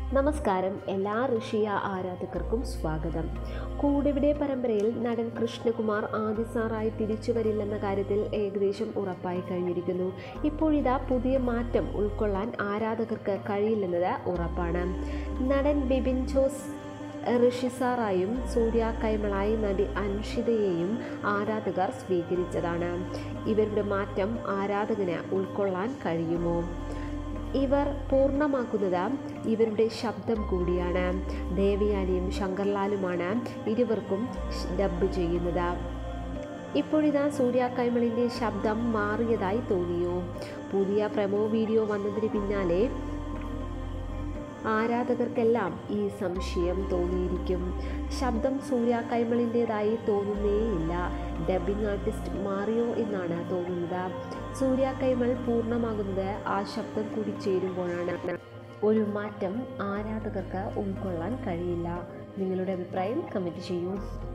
നമസ്കാരം എല്ലാ ഋഷിയ ആരാധകർക്കും സ്വാഗതം കൂടിവിടെ പരമ്പരയിൽ നടൻ കൃഷ്ണകുമാർ ആദ്യ സാറായി തിരിച്ചു വരില്ലെന്ന കാര്യത്തിൽ ഏകദേശം ഉറപ്പായി കഴിഞ്ഞിരിക്കുന്നു ഇപ്പോഴിതാ പുതിയ മാറ്റം ഉൾക്കൊള്ളാൻ ആരാധകർക്ക് കഴിയില്ലെന്നത് ഉറപ്പാണ് നടൻ ബിബിൻ ജോസ് ഋഷിസാറായും സൂര്യ കൈമളായി നടി അൻഷിതയെയും ആരാധകർ സ്വീകരിച്ചതാണ് ഇവരുടെ മാറ്റം ആരാധകന് ഉൾക്കൊള്ളാൻ കഴിയുമോ ഇവർ പൂർണ്ണമാക്കുന്നത് ഇവരുടെ ശബ്ദം കൂടിയാണ് ദേവയാനിയും ശങ്കർലാലുമാണ് ഇരുവർക്കും ഡബ് ചെയ്യുന്നത് ഇപ്പോഴിതാ സൂര്യ കൈമളിൻ്റെ ശബ്ദം മാറിയതായി തോന്നിയോ പുതിയ പ്രമോ വീഡിയോ വന്നതിന് പിന്നാലെ ആരാധകർക്കെല്ലാം ഈ സംശയം തോന്നിയിരിക്കും ശബ്ദം സൂര്യ കൈമളിൻ്റെതായി തോന്നുന്നേയില്ല ഡബ്ബിംഗ് ആർട്ടിസ്റ്റ് മാറിയോ എന്നാണ് തോന്നുന്നത് സൂര്യ കൈമൾ പൂർണ്ണമാകുന്നത് ആ ശബ്ദം കൂടി ചേരുമ്പോഴാണ് ഒരു മാറ്റം ആരാധകർക്ക് ഉൾക്കൊള്ളാൻ കഴിയില്ല നിങ്ങളുടെ അഭിപ്രായം കമൻറ്റ് ചെയ്യൂ